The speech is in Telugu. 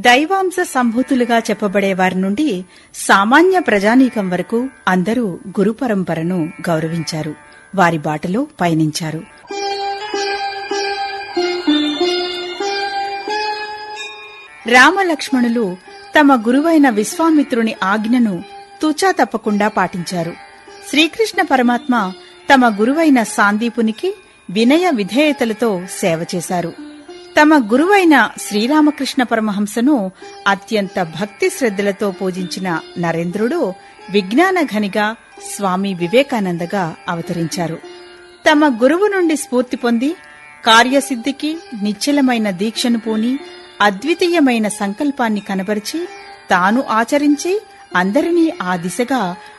దైవాంశ సంభూతులుగా చెప్పబడే వారి నుండి సామాన్య ప్రజానీకం వరకు అందరూ గురు పరంపరను గౌరవించారు వారి బాటలో పయనించారు రామలక్ష్మణులు తమ గురువైన విశ్వామిత్రుని ఆజ్ఞను తూచా తప్పకుండా పాటించారు శ్రీకృష్ణ పరమాత్మ తమ గురువైన సాందీపునికి వినయ విధేయతలతో సేవ చేశారు తమ గురువైన శ్రీరామకృష్ణ పరమహంసను అత్యంత భక్తి శ్రద్ధలతో పూజించిన నరేంద్రుడు విజ్ఞాన ఘనిగా స్వామి వివేకానందగా అవతరించారు తమ గురువు నుండి స్ఫూర్తి పొంది కార్యసిద్ధికి నిశ్చలమైన దీక్షను పూని అద్వితీయమైన సంకల్పాన్ని కనబరిచి తాను ఆచరించి అందరినీ ఆ దిశగా